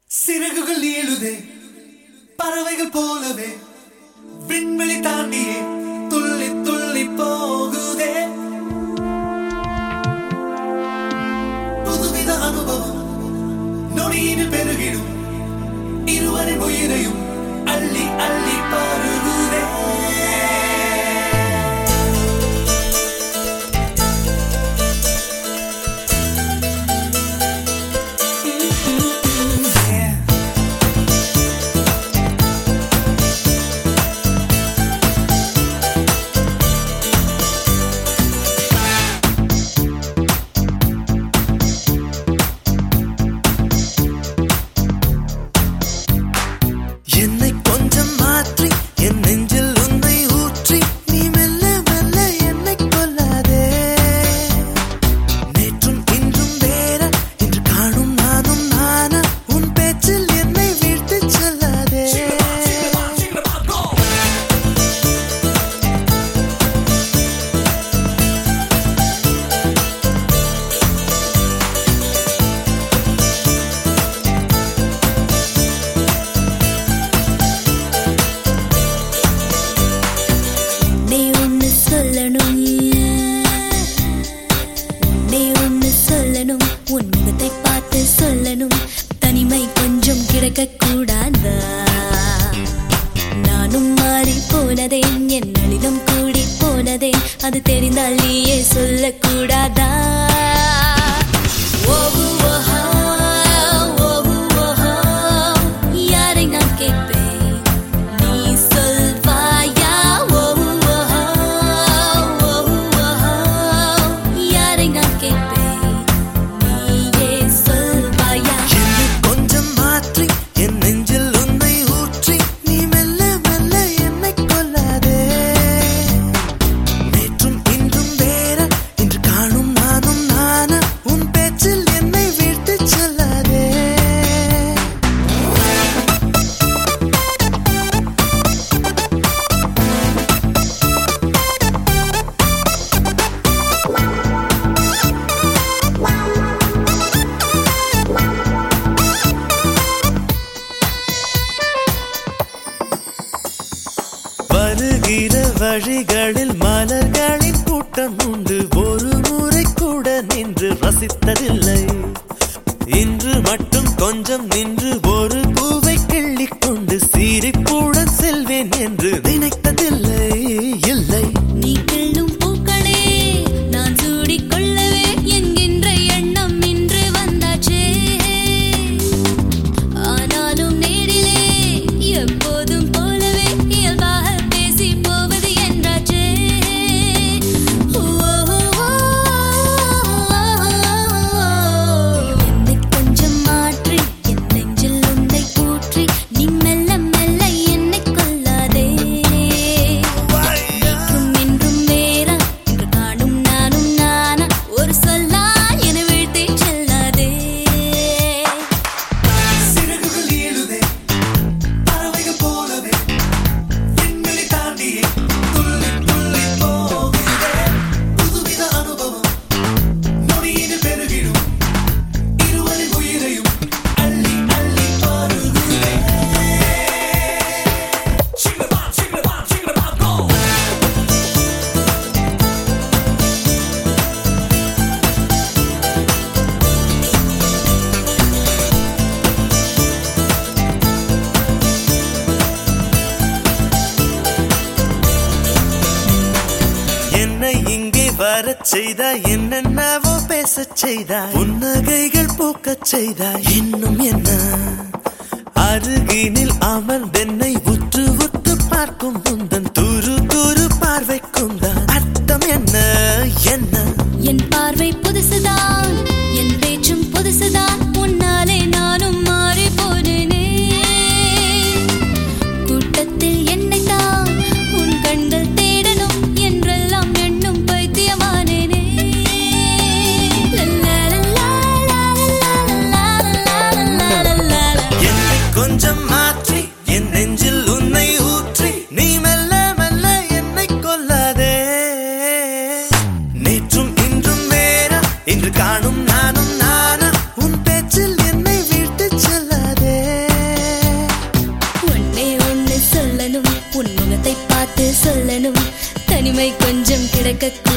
சிறகுகள் நீளுதே பறவைகள் போலவே விண்வெளி தாண்டியே துள்ளி துள்ளி போகுதே புதுவித அனுபவம் நொடியில் பெருகிடும் இருவரின் உயிரையும் அள்ளி அள்ளி பருகுதே Yeah. என்னை கொஞ்சம் மாற்றி என் நெஞ்சில் உன்னை ஊற்றி நீ மெல்ல மெல்ல என்னை கொல்லாதே நேற்றும் இன்றும் வேற இன்று காணும் நானும் நானா உன் பேச்சில் என்னை வீழ்த்திச் செல்லாதே நீ ஒன்னு சொல்லணும் நீ ஒன்னு சொல்லணும் உன் முகத்தை பார்த்து சொல்லணும் தனிமை கொஞ்சம் கிடைக்க கூடாதா நானும் மாறி போனதே என் நளினம் கூடி போனதே அது தெரிந்தால் நீயே சொல்லக்கூடாதா ஓஹு ஓஹா, ஓஹு ஓஹா, யாரை நான் கேட்பேன் நீ சொல்வாயா ஓஹு ஓஹா, ஓஹு ஓஹா, யாரை நான் கேட்பேன் நீயே சொல்வாயா என்னை கொஞ்சம் மாற்றி என் நெஞ்சில் உன்னை ஊற்றி நீ மெல்ல மெல்ல என்னை கொல்லாதே நேற்றும் இன்றும் வேற இன்று காணும் நானும் நானா உன் பேச்சில் என்னை வீழ்த்திச் செல்லாதே வருகிற வழிகளில் மலர்களின் கூட்டம் உண்டு ஒரு முறை கூட நின்று ரசித்ததில்லை இன்று மட்டும் கொஞ்சம் நின்று ஒரு பூவை கிள்ளிக் கொண்டு சிரிப்புடன் செல்வேன் என்று நினைத்ததில்லை இல்லை நீ கிள்ளும் பூக்களே நான் சூடிக் கொள்ளவே என்கின்ற எண்ணம் இன்று வந்தாச்சே ஆனாலும் நேரிலே எப்போதும் போலவே இயல்பாக பேசி போவது என்றாச்சே என்னை கொஞ்சம் மாற்றி என் நெஞ்சில் உன்னை ஊற்றி நீ மெல்ல மெல்ல என்னை கொல்லாதே என்றும் என்றும் வேறா இன்று காணும் நானும் நானா ஒரு சொல்லால் என வீழ்த்தி செல்லாதே சிறகுகள் நீளுதே பறவைகள் போலவே விண்வெளி தாண்டியே துள்ளி துள்ளி போகுதே புதுவித அனுபவம் நொடியில் பெருகிடும் இருவரின் உயிரையும் அள்ளி அள்ளி பருகுதே சிங்கமா சிங்கமா சிங்கமா கோ என்னை இங்கே வரச் செய்தாய் என்னென்னவோ பேசச் செய்தாய் புன்னகைகள் பூக்கச் செய்தாய் இன்னும் என்ன அருகினில் அமர்ந்தென்னை உற்று உற்று பார்க்கும் முந்தன் துரு துரு பார்வைக்கும் தான் அர்த்தம் என்ன என்ன என் பார்வை புதுசுதான் என் பேச்சும் புதுசுதான் உன்னாலே நானும் மாறி போனேனே கூட்டத்தில் என்னை தான் உன் கண்கள் தேடணும் என்றெல்லாம் எண்ணும் பைத்தியமானேனே லல்லா, லல்லா, லல்லா, லல்லா, லல்லா, லல்லா, லல்லா. என்னை கொஞ்சம் மாற்றி என் நெஞ்சில் இருக்க